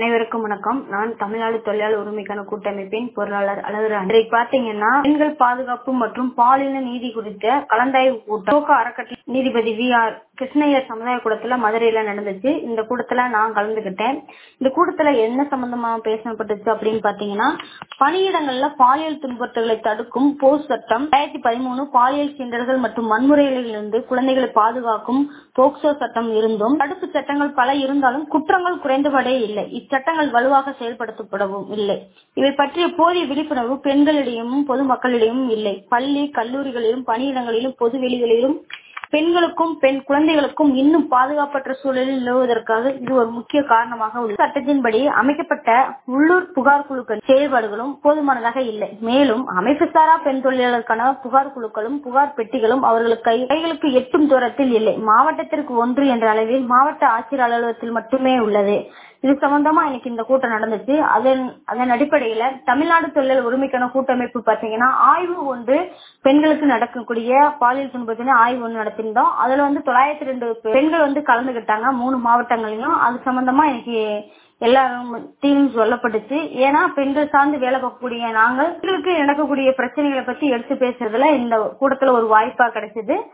அனைவருக்கும் வணக்கம் நான் தமிழ்நாடு தொழிலாளர் உரிமைக்கான கூட்டமைப்பின் பொருளாளர் அழகு இன்றைக்கு பாத்தீங்கன்னா பெண்கள் பாதுகாப்பு மற்றும் பாலின நீதி குறித்த கலந்தாய்வு கூட்டம் தோக்க அறக்கட்டளை நீதிபதி வி ஆர் கிருஷ்ணய்யர் சமுதாய கூடத்துல மதுரையில நடந்துச்சு இந்த கூட்டத்துல நான் கலந்துகிட்டேன் இந்த கூட்டத்துல என்ன சம்பந்தமா பேசப்பட்டுச்சு அப்படின்னு பாத்தீங்கன்னா பணியிடங்கள்ல பாலியல் துன்புறுத்தல்களை தடுக்கும் போஸ் சட்டம் ரெண்டாயிரத்தி பதிமூணு பாலியல் சீண்டல்கள் மற்றும் வன்முறைகளிலிருந்து குழந்தைகளை பாதுகாக்கும் போக்சோ சட்டம் இருந்தும் தடுப்பு சட்டங்கள் பல இருந்தாலும் குற்றங்கள் குறைந்தபடே இல்லை இச்சட்டங்கள் வலுவாக செயல்படுத்தப்படவும் இல்லை இவை பற்றிய போதிய விழிப்புணர்வு பெண்களிடையும் பொதுமக்களிடையும் இல்லை பள்ளி கல்லூரிகளிலும் பணியிடங்களிலும் பொது வெளிகளிலும் பெண்களுக்கும் பெண் குழந்தைகளுக்கும் இன்னும் பாதுகாப்பற்ற சூழலில் நிலவுவதற்காக இது ஒரு முக்கிய காரணமாக உள்ளது சட்டத்தின்படி அமைக்கப்பட்ட உள்ளூர் புகார் குழுக்கள் செயல்பாடுகளும் போதுமானதாக இல்லை மேலும் அமைப்பு சாரா பெண் தொழிலாளருக்கான புகார் குழுக்களும் புகார் பெட்டிகளும் அவர்களுக்கு கை- கைகளுக்கு எட்டும் தூரத்தில் இல்லை மாவட்டத்திற்கு ஒன்று என்ற அளவில் மாவட்ட ஆட்சியர் அலுவலகத்தில் மட்டுமே உள்ளது இது சம்பந்தமா இன்னைக்கு இந்த கூட்டம் நடந்துச்சு அதன் அதன் அடிப்படையில தமிழ்நாடு தொழில் உரிமைக்கான கூட்டமைப்பு பாத்தீங்கன்னா ஆய்வு ஒன்று பெண்களுக்கு நடக்கக்கூடிய பாலியல் துன்பத்தின ஆய்வு ஒன்று நடத்திருந்தோம் அதுல வந்து தொள்ளாயிரத்தி ரெண்டு பெண்கள் வந்து கலந்துகிட்டாங்க மூணு மாவட்டங்களையும் அது சம்பந்தமா இன்னைக்கு எல்லாரும் டீம் சொல்லப்பட்டுச்சு ஏன்னா பெண்கள் சார்ந்து வேலை பார்க்கக்கூடிய நாங்கள் பெண்களுக்கு நடக்கக்கூடிய பிரச்சனைகளை பத்தி எடுத்து பேசுறதுல இந்த கூட்டத்துல ஒரு வாய்ப்பா கிடைச்சது